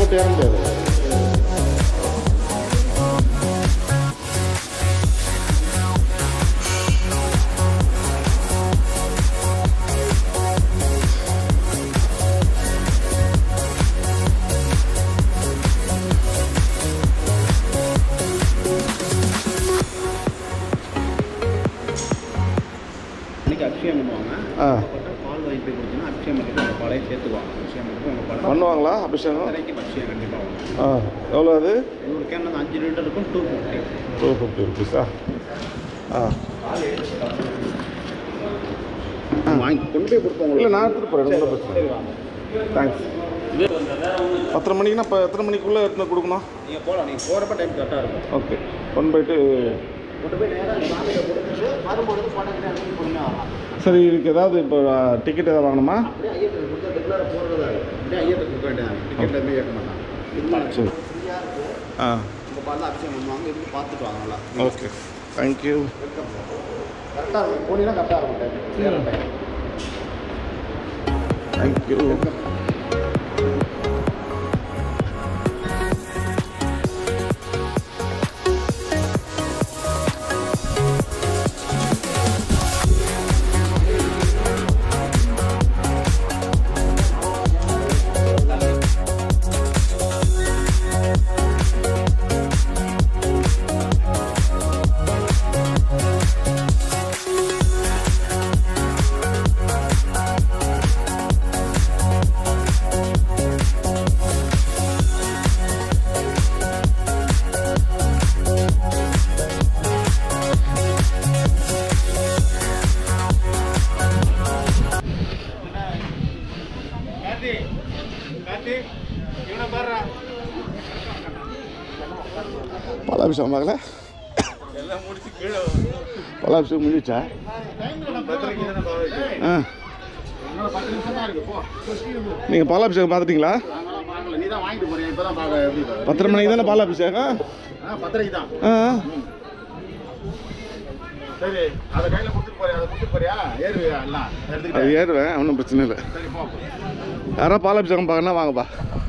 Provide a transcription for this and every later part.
போட்டு ஏற முடியாது இன்னைக்கு அபிஷேகம் பண்ணுவாங்க ஆ போட்டு பால் வாங்கி போய் கொடுத்தீங்கன்னா அபிஷேகம் பண்ணிட்டு உங்கள் பாலையும் சேர்த்துக்குவாங்க அபிஷேகம் பண்ணிட்டு உங்கள் பாலை பண்ணுவாங்களா அபிஷேகம் கரைக்கும் அபிஷேகம் கண்டிப்பாக ஆகும் ஆ எவ்வளோ அது ஒரு கேன் வந்து அஞ்சு லிட்டர் இருக்கும் டூ ஃபிஃப்டி டூ ஃபிஃப்டி ருபீஸா ஆ வாங்கி கொண்டு போய் கொடுப்போம் இல்லை நான் எடுத்துகிட்டு போகிறேன் ஒன்றும் பிரச்சனை இல்லை தேங்க்ஸ் பத்தரை மணிக்குன்னா இப்போ எத்தனை மணிக்குள்ளே எடுத்துன்னு கொடுக்கணும் நீங்கள் போகலாம் நீங்கள் போகிறப்ப டைம் கரெக்டாக இருக்கும் ஓகே ஒன் போயிட்டு கொண்டு போய் நேராக சாமியை கொடுத்துட்டு வரும்பொழுது போட்டோக்கிட்டே எடுத்து பொறுமையாக வரலாம் சரி இதுக்கு ஏதாவது இப்போ டிக்கெட் ஏதாவது வாங்கணுமா அப்படியே ஐயத்துக்கு கொடுத்து ரெகுலராக போகிறதா இருக்கும் அப்படியே ஐயத்துக்கு கொடுக்க வேண்டியது டிக்கெட் எதுவுமே கேட்க மாட்டாங்க சரி ஃப்ரீயாக இருக்கும் ஆ உங்கள் பாலில் அபிஷேகம் பண்ணுவாங்க இருந்து பார்த்துட்டு வாங்க நல்லா ஓகே தேங்க்யூ கரெக்டாக இருக்கும் போனீங்கன்னா கரெக்டாக இருக்கும் டைம் டைம் தேங்க்யூ பலாபிஷேகம் பார்க்கல பலாபிஷேகம் முடிஞ்சிச்சா ஆ நீங்கள் பாலாபிஷேகம் பார்த்துட்டீங்களா நீ தான் வாங்கிட்டு போறியா இப்போ தான் பார்க்க எப்படி பாரு. பத்தரை மணிக்கு தானே பாலாபிஷேகம் ஆ பத்தரைக்கு தான் ஆ சரி அதை கையில் கொடுத்துட்டு போறியா அதை கொடுத்துட்டு போறியா ஏறுவியா எல்லாம் அது எடுத்துக்கிட்டேன் ஏறுவேன் ஒன்றும் பிரச்சனை இல்லை சரி போ யாராவது பாலாபிஷேகம் பார்க்கணும்னா வாங்கப்பா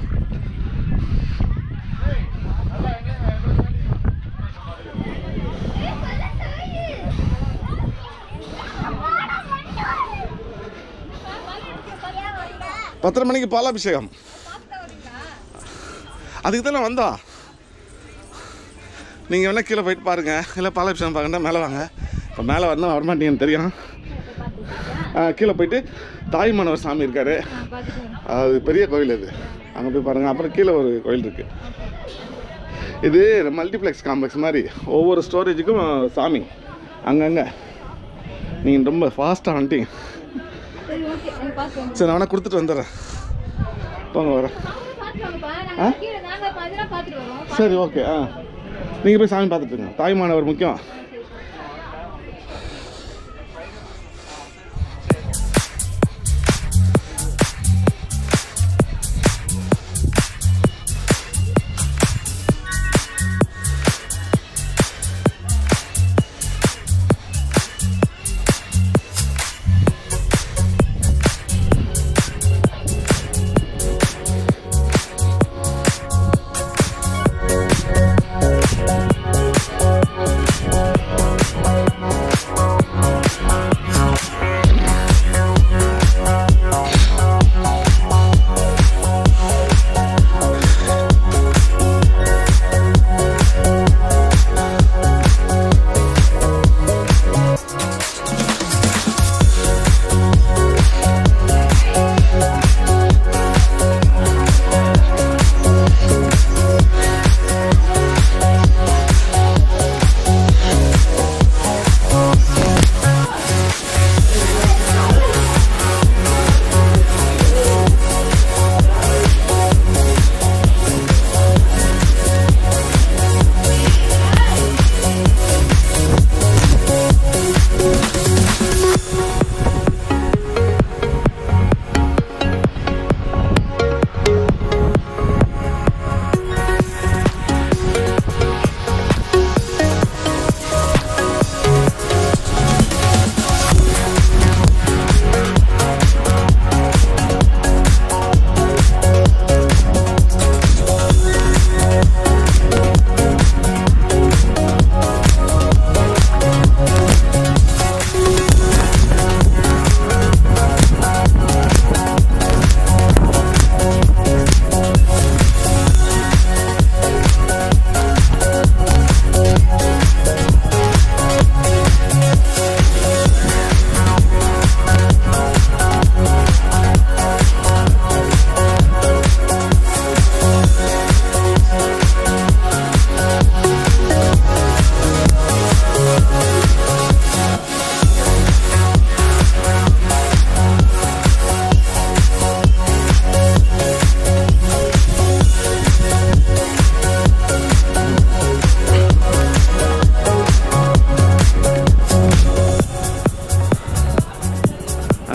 பத்தரை மணிக்கு பாலாபிஷேகம் அதுக்கு தானே வந்தோம் நீங்கள் வேணால் கீழே போயிட்டு பாருங்கள் இல்லை பாலாபிஷேகம் பார்க்கணுன்னா மேலே வாங்க இப்போ மேலே வரணும் வரமாட்டீங்கன்னு தெரியும் ஆ, கீழே போயிட்டு தாய்மானவர் சாமி இருக்காரு அது பெரிய கோயில் அது அங்கே போய் பாருங்கள் அப்புறம் கீழே ஒரு கோயில் இருக்குது இது மல்டிப்ளெக்ஸ் காம்ப்ளெக்ஸ் மாதிரி ஒவ்வொரு ஸ்டோரேஜுக்கும் சாமி அங்கங்கே நீங்கள் ரொம்ப ஃபாஸ்ட்டாக வந்துட்டீங்க சரி ஓகே நாங்க பார்த்து சரி நான் வேணா கொடுத்துட்டு வந்துடுறேன் போங்க வரேன் ஆ? கீழே நாங்க அதெல்லாம் பார்த்துட்டு வரோம் சரி ஓகே ஆ நீங்கள் போய் சாமி பார்த்துட்டுங்க தாய்மானவர் முக்கியம்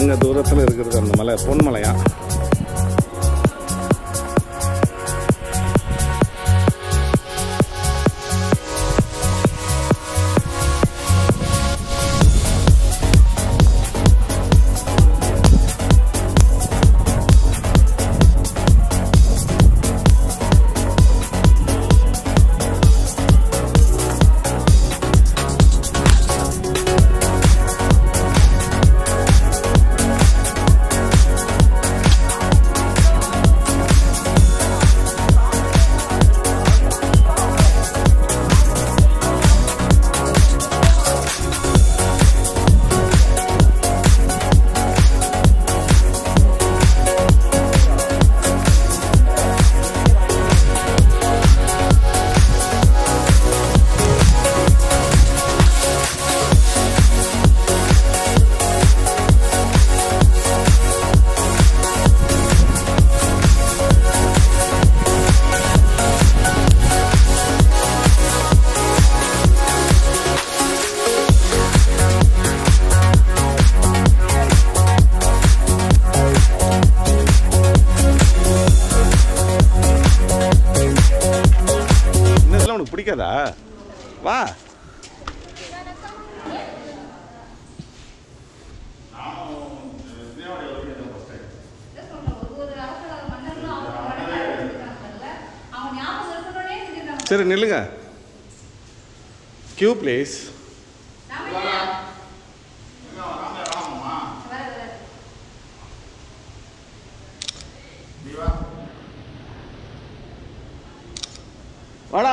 அங்கே தூரத்தில் இருக்கிறது அந்த மலை பொன்மலையா இன்னும் உனக்கு பிடிக்காதா வா சரி நில்லுங்க கியூ ப்ளீஸ் வாடா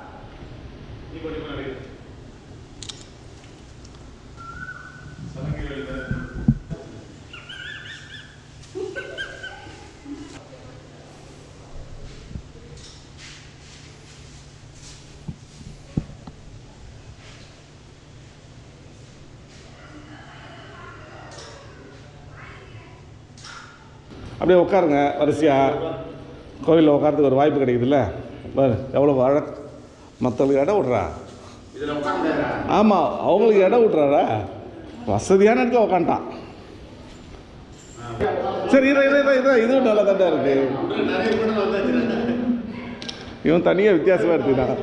அப்படியே உட்காருங்க வரிசையாக கோவிலில் உட்காரத்துக்கு ஒரு வாய்ப்பு கிடைக்குதுல்ல பாரு எவ்வளோ வாழ மற்றவங்களுக்கு இடம் விட்றா இதில் உட்காந்து ஆமாம் அவங்களுக்கு இடம் விட்றாரா வசதியான இடத்துல உட்காந்துட்டான் சரி இதை இதை இதை இதுவும் நல்லா தாண்டா இருக்கு நிறைய பேர் வந்து இவன் தனியாக வித்தியாசமாக எடுத்துக்கிட்டான்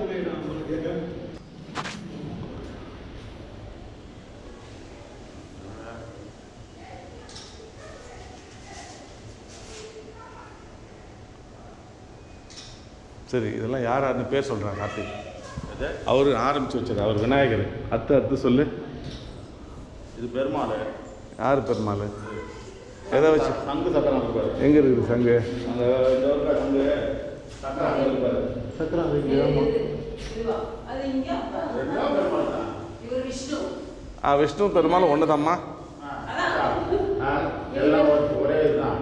சரி இதெல்லாம் யார் யாருன்னு பேர் சொல்கிறாங்க கார்த்திக் அவர் ஆரம்பிச்சு வச்சது அவர் விநாயகர் அத்து அத்து சொல்லு இது பெருமாள் யார் பெருமாள் எதை வச்சு சங்கு சக்கரம் இருப்பாரு எங்கே இருக்குது சங்கு அந்த இந்த ஒரு சங்கு சக்கரம் அங்கே இருப்பாரு சக்கரம் ரெண்டும் பெருமாள் தான் ஆ விஷ்ணு பெருமாள் ஒன்று தாம்மா ஆ, எல்லாம் ஒரு- ஒரே இதுதான்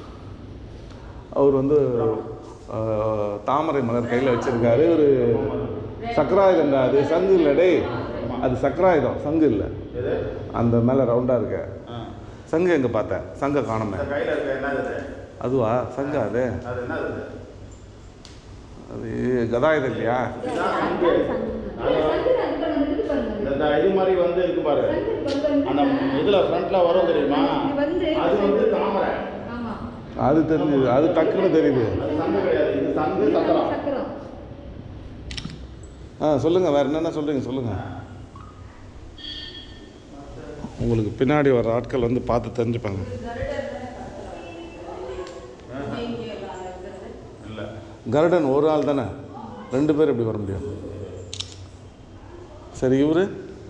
அவர் வந்து ஆ, தாமரை மலர் கையில் வச்சிருக்காரு ஒரு சக்கராயுதங்க அது சங்கு இல்லை டேய் அது சக்கராயுதம் சங்கு இல்லை இது அந்த மேலே ரவுண்டாக இருக்க ஆ. சங்கு எங்கே பார்த்தேன் சங்க காணுமே இந்த கையில் இருக்க என்னது இது? அதுவா சங்கா அது அது என்னது இது? அது கதாயுதம் இல்லையா இதுதான் சங்கு. இந்த இது மாதிரி வந்து இருக்கு பாரு அந்த இதுல ஃப்ரண்ட்ல வரும் தெரியுமா இது வந்து- அது வந்து தாமரை ஆமா அது தெரிஞ்சுது அது டக்குன்னு தெரியுது அது சங்கு கிடையாது இது சங்கு சக்கரம் சக்கரம் ஆ சொல்லுங்கள் வேறு என்னென்ன சொல்கிறீங்க சொல்லுங்கள் உங்களுக்கு பின்னாடி வர ஆட்கள் வந்து பார்த்து தெரிஞ்சுப்பாங்க இல்ல கருடன் ஒரு ஆள் தானே ரெண்டு பேர் எப்படி வர முடியும் சரி இவரு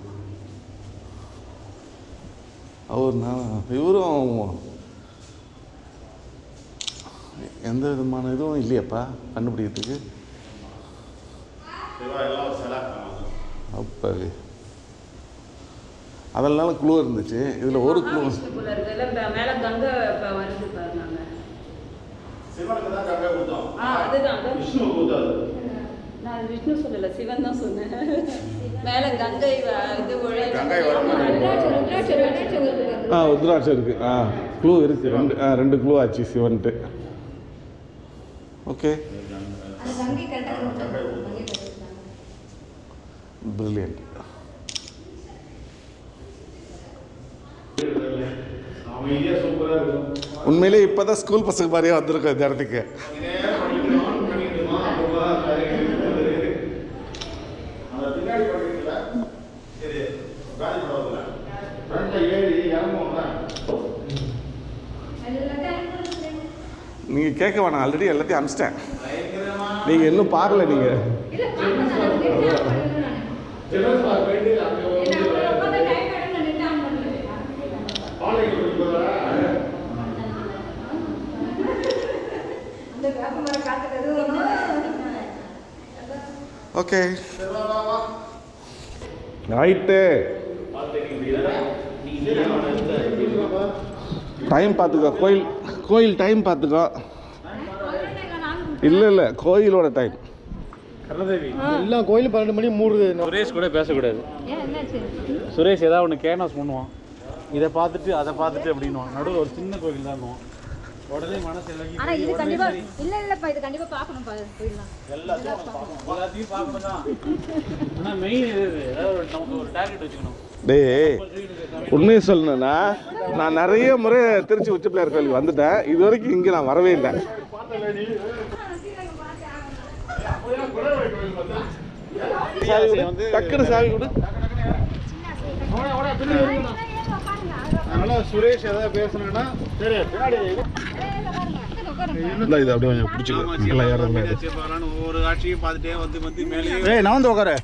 அவர் நான் இவரும் எந்த விதமான இதுவும் இல்லையாப்பா கண்டுபிடிக்கிறதுக்கு சிவா எல்லாம் ஒரு சிலை அப்போ அதெல்லாம் குழு இருந்துச்சு இதில் ஒரு குழு மகாவிஷ்ணுக்குள்ள இருக்குல்ல, இப்ப மேல கங்கை இப்ப வருது பாருங்க சிவனுக்கு தான் கங்கை ஊத்தம் ஆ, அதுதான், அதான். விஷ்ணு ஊத்தாது நான் அது விஷ்ணு சொல்லல சிவன் தான் சொன்னேன் மேல கங்கை வ- இது ஒளி- கங்கை வரும். ருத்ராட்சம் ருத்ராட்சம் ருத்ராட்சம் வருது ஆ உத்ராட்சம் இருக்குது ஆ க்ளூ இருக்குது ரெண்டு ஆ ரெண்டு க்ளூ ஆச்சு சிவன்ட்டு ஓகே அந்த கங்கை கரெக்டாக கங்கை கரெக்டாக பிரில்லியன்ட் உண்மையிலே இப்போ தான் ஸ்கூல் பசங்க மாதிரியே வந்திருக்கோம் இந்த இடத்துக்கு நீங்கள் கேட்க வேணாம் ஆல்ரெடி எல்லாத்தையும் அனுப்பிச்சிட்டேன் நீங்கள் இன்னும் பார்க்கல நீங்கள் இல்ல பாப்பா நான் நின்று ஆன் பண்ணல நானு என்ன அப்புறம் உட்கார்ந்து டைம் ஆயிடும் நான் நின்று ஆன் பண்ணல அந்த வேப்ப மரம் காத்துறது ஓகே ரைட்டு டைம் பார்த்துக்கோ கோயில் கோயில் டைம் பார்த்துக்கோ இல்லை இல்லை கோயிலோட டைம் எல்லாம் கோயிலும் பன்னெண்டு மணி மூடுது சுரேஷ் கூட பேசக்கூடாது ஏன் என்னாச்சு சுரேஷ் ஏதாவது ஒன்று கேனாஸ் பண்ணுவான் இதை பார்த்துட்டு அதை பார்த்துட்டு அப்படின்னுவான் நடுவில் ஒரு சின்ன கோவில் தான் இருக்கும் உடனே மனசு இலகி ஆனா இது கண்டிப்பா இல்ல இல்லப்பா இது கண்டிப்பா பார்க்கணும் பா போயிடலாம் எல்லாத்தையும் பார்க்கணும் தான் ஆனால் மெயின் இது இது. ஏதாவது ஒரு நமக்கு ஒரு டார்கெட் வச்சுக்கணும் டேய் உண்மையை சொல்லணும்னா நான் நிறைய முறை திருச்சி உச்சி பிள்ளையார் கோயிலுக்கு வந்துட்டேன் இது வரைக்கும் இங்கே நான் வரவே இல்லை சாவி கொடு. டக்குனு சாவி கொடு அதனால சுரேஷ் ஏதாவது பேசணும்னா சரி பின்னாடி இல்லை இது அப்படியே கொஞ்சம் பிடிச்சிக்க நல்லா ஏறல ஒவ்வொரு காட்சியும் பார்த்துட்டே வந்து வந்து மேலே ஏய் நான் வந்து உட்காரு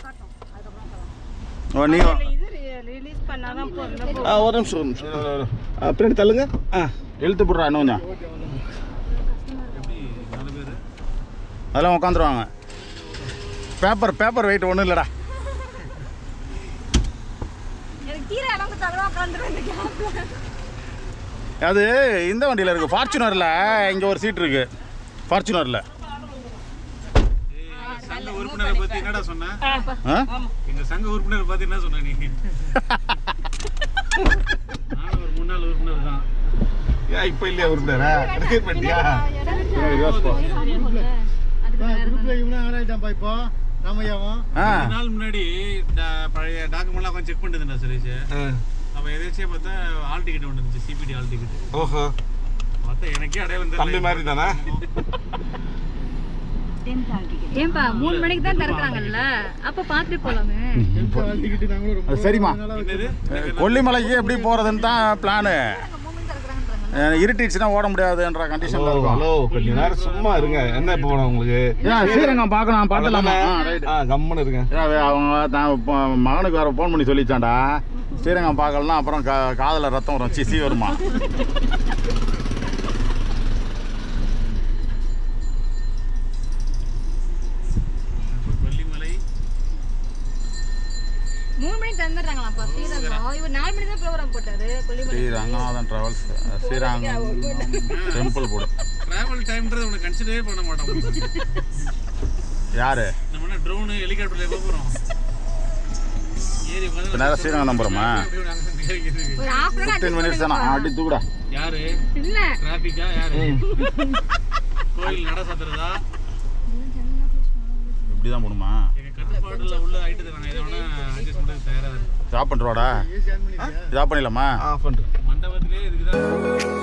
ஓ நீ ரிலீஸ் பண்ணாதான் போதும் ஆ ஒரு நிமிஷம் ஒரு நிமிஷம் ஆ, பின்னாடி தள்ளுங்க ஆ இழுத்து போடுறா இன்னும் கொஞ்சம் அதெல்லாம் உட்காந்துருவாங்க பேப்பர் பேப்பர் வெயிட் ஒன்றும் இல்லைடா எனக்கு கீரை இடம் கொடுத்தாலும் உட்காந்துருவேன் அது இந்த வண்டியில் இருக்குது ஃபார்ச்சுனரில் இங்கே ஒரு சீட் இருக்குது ஃபார்ச்சுனரில் சங்க உறுப்பினரை பற்றி என்னடா சொன்ன ஆ எங்க சங்க உறுப்பினரை பற்றி என்ன சொன்ன நீ நானும் ஒரு முன்னாள் உறுப்பினர் தான் ஏன் இப்போ இல்லையா உருண்டாரா ரிசீவ் பண்ணிட்டியா குரூப்பில் இவனும் ஆட் ஆகிட்டான்ப்பா இப்போ ராமையாவும் ஆ ரெண்டு நாள் முன்னாடி டா- பழைய டாக்குமெண்ட்லாம் கொஞ்சம் செக் பண்ணிட்டு சுரேஷ் அப்போ எதாச்சியாக பார்த்தா ஆல் டிக்கெட் ஒன்று இருந்துச்சு சிபிடி ஆல் டிக்கெட் ஓஹோ பார்த்தா எனக்கே அடையாளம் தெரியல. தம்பி மாதிரி தானே ஏன்பா மூணு மணிக்கு தான் திறக்கிறாங்கல்ல அப்ப பாத்துட்டு போலாமே டிக்கெட்டு நாங்களும் ரொம்ப சரிம்மா என்னது கொல்லிமலைக்கு எப்படி போகிறதுன்னு தான் பிளானு இருட்டிடுச்சுன்னா ஓட முடியாதுன்ற கண்டிஷனில் இருக்கும் ஹலோ கொஞ்ச நேரம் சும்மா இருங்க என்ன இப்போ வேணும் உங்களுக்கு ஏன் ஸ்ரீரங்கம் பார்க்கலாம் பார்த்துலாமா ஆ கம்முன்னு இருங்க ஏன் அவங்க தான் இப்போ மகனுக்கு வேறு ஃபோன் பண்ணி சொல்லிச்சான்டா ஸ்ரீரங்கம் பார்க்கலன்னா அப்புறம் கா காதில் ரத்தம் வரும் சிசி வருமா கொல்லிமலை மூணு மணிக்கு திறந்துடுறாங்களாப்பா ஸ்ரீரங்கம் இவர் நாலு மணி தான் ப்ரோக்ராம் போட்டாரு கொல்லிமலை ஸ்ரீ ரங்கநாதன் ட்ராவல்ஸ் ஸ்ரீரங்கம் டெம்பிள் போடு டிராவல் டைம்ன்றது உனக்கு கன்சிடரே பண்ண மாட்டோம் யாரு நம்ம என்ன ட்ரோனு ஹெலிகாப்டர்ல எப்போ போகிறோம் ஏறி இப்போ உட்காந்து நேரம் ஸ்ரீரங்கம் நம்புறோமா ஒரு ஹாஃப் அன் ஃபிஃப்டீன் மினிட்ஸ் தானே அடி தூக்குடா யாரு இல்ல டிராபிக்கா யாரு கோயில் நட சாத்துறதா இப்படி தான் போடுமா எங்க கட்டுப்பாடுல உள்ள ஐட்டத்தை நாங்க எதை வேணா அட்ஜஸ்ட் பண்றதுக்கு தயாரா இருக்கு ஜாப் பண்ணுறோடா ஜாப் பண்ணிடலாமா ஆ பண்ணுறேன் மண்டபத்திலே இதுக்கு தான்